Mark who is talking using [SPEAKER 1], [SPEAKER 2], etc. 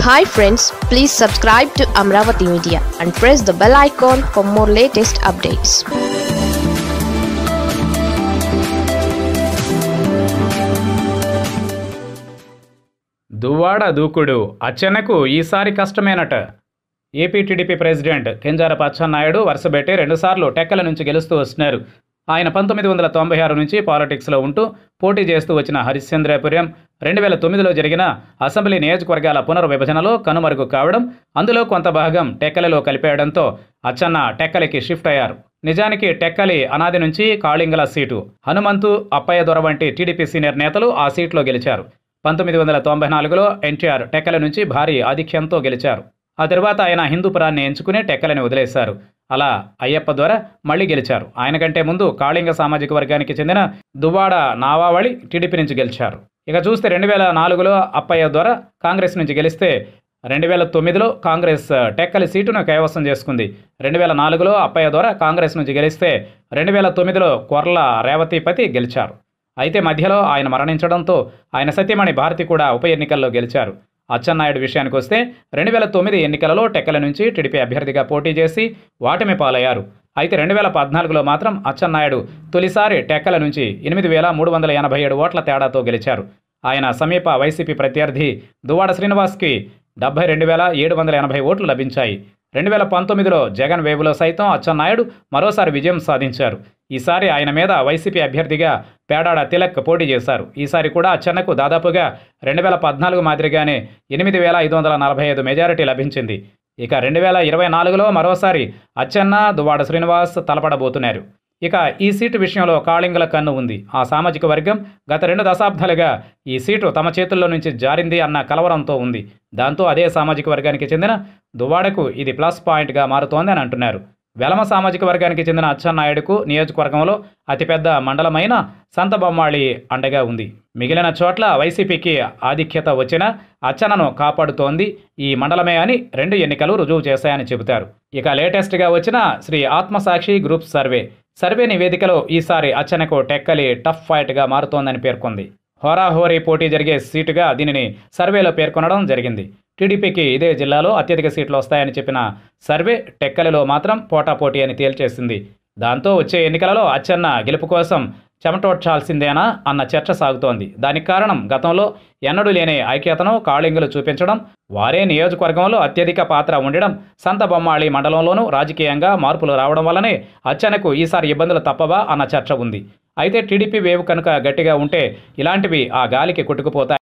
[SPEAKER 1] hi friends please subscribe to Amaravati media and press the bell icon for more latest updates
[SPEAKER 2] Duvvada దూకుడు అచ్చెన్నకు ఈసారి కష్టమేనట AP TDP president Kinjarapu Atchannaidu వరుసబెట్టి రెండుసార్లు టెక్కల నుంచి గెలుస్తూ వస్తున్నారు ఆయన పంతొమ్మిది వందల తొంభై ఆరు నుంచి పాలిటిక్స్లో ఉంటూ పోటీ చేస్తూ వచ్చిన హరిశ్చంద్రపురం రెండు వేల తొమ్మిదిలో జరిగిన అసెంబ్లీ నియోజకవర్గాల పునర్విభజనలో కనుమరుగు కావడం అందులో కొంత భాగం టెక్కలిలో కలిపేయడంతో అచ్చన్న టెక్కలికి షిఫ్ట్ అయ్యారు నిజానికి టెక్కలి అనాది నుంచి కాళింగల సీటు హనుమంతు అప్పయ్య దొర వంటి టీడీపీ సీనియర్ నేతలు ఆ సీట్లో గెలిచారు పంతొమ్మిది వందల తొంభై నాలుగులో ఎన్టీఆర్ టెక్కల నుంచి భారీ ఆధిక్యంతో గెలిచారు ఆ తర్వాత ఆయన హిందూపురాన్ని ఎంచుకుని టెక్కలని వదిలేశారు అలా అయ్యప్ప ద్వారా మళ్ళీ గెలిచారు ఆయన కంటే ముందు కాళింగ సామాజిక వర్గానికి చెందిన దువ్వాడ నావావళి టీడీపీ నుంచి గెలిచారు ఇక చూస్తే రెండు వేల నాలుగులో అప్పయ్య ద్వారా కాంగ్రెస్ నుంచి గెలిస్తే రెండు వేల తొమ్మిదిలో కాంగ్రెస్ టెక్కలి సీటును కైవసం చేసుకుంది రెండు వేల నాలుగులో అప్పయ్య ద్వారా కాంగ్రెస్ నుంచి గెలిస్తే రెండు వేల తొమ్మిదిలో కొర్ల రేవతిపతి గెలిచారు అయితే మధ్యలో ఆయన మరణించడంతో ఆయన సత్యమణి భారతి కూడా ఉప ఎన్నికల్లో గెలిచారు అచ్చెన్నాయుడు విషయానికి వస్తే రెండు వేల తొమ్మిది ఎన్నికలలో టెక్కల నుంచి టీడీపీ అభ్యర్థిగా పోటీ చేసి వాటమి పాలయ్యారు అయితే రెండు వేల పద్నాలుగులో మాత్రం అచ్చెన్నాయుడు తొలిసారి టెక్కల నుంచి ఎనిమిది వేల మూడు వందల ఎనభై ఏడు ఓట్ల తేడాతో గెలిచారు ఆయన సమీప వైసీపీ ప్రత్యర్థి దువ్వాడ శ్రీనివాస్కి డెబ్బై రెండు వేల ఏడు వందల ఎనభై ఓట్లు లభించాయి రెండు వేల పంతొమ్మిదిలో జగన్ వేవులో సైతం అచ్చెన్నాయుడు మరోసారి విజయం సాధించారు ఈసారి ఆయన మీద వైసీపీ అభ్యర్థిగా పేడాడ తిలక్ పోటీ చేశారు ఈసారి కూడా అచ్చెన్నకు దాదాపుగా రెండు వేల పద్నాలుగు మాదిరిగానే ఎనిమిది వేల ఐదు వందల నలభై ఐదు మెజారిటీ లభించింది ఇక రెండు వేల ఇరవై నాలుగులో మరోసారి అచ్చెన్న దువ్వాడ శ్రీనివాస్ తలపడబోతున్నారు ఇక ఈ సీటు విషయంలో కాళింగుల కన్ను ఉంది ఆ సామాజిక వర్గం గత రెండు దశాబ్దాలుగా ఈ సీటు తమ చేతుల్లో నుంచి జారింది అన్న కలవరంతో ఉంది దాంతో అదే సామాజిక వర్గానికి చెందిన దువ్వాడకు ఇది ప్లస్ పాయింట్గా మారుతోంది అని అంటున్నారు వెలమ సామాజిక వర్గానికి చెందిన అచ్చెన్నాయుడుకు నియోజకవర్గంలో అతిపెద్ద మండలమైన సంతబొమ్మాళి అండగా ఉంది మిగిలిన చోట్ల వైసీపీకి ఆధిక్యత వచ్చినా అచ్చన్నను కాపాడుతోంది ఈ మండలమే అని రెండు ఎన్నికలు రుజువు చేశాయని చెబుతారు ఇక లేటెస్ట్గా వచ్చిన Sri Atmasakshi group survey survey నివేదికలో ఈసారి అచ్చనకు టెక్కలి టఫ్ ఫైట్గా మారుతోందని పేర్కొంది హోరాహోరీ పోటీ జరిగే సీటుగా దీనిని సర్వేలో పేర్కొనడం జరిగింది టీడీపీకి ఇదే జిల్లాలో అత్యధిక సీట్లు వస్తాయని చెప్పిన సర్వే టెక్కలిలో మాత్రం పోటాపోటీ అని తేల్చేసింది దాంతో వచ్చే ఎన్నికలలో అచ్చెన్న గెలుపు కోసం చెమటోడ్చాల్సిందేనా అన్న చర్చ సాగుతోంది దానికి కారణం గతంలో ఎన్నడూ లేని ఐక్యతను కాళింగులు చూపించడం వారే నియోజకవర్గంలో అత్యధిక పాత్ర ఉండడం సంత బొమ్మాళి మండలంలోనూ రాజకీయంగా మార్పులు రావడం వల్లనే అచ్చెన్నకు ఈసారి ఇబ్బందులు తప్పవా అన్న చర్చ ఉంది అయితే టీడీపీ వేవ్ కనుక గట్టిగా ఉంటే ఇలాంటివి ఆ గాలికి కొట్టుకుపోతాయి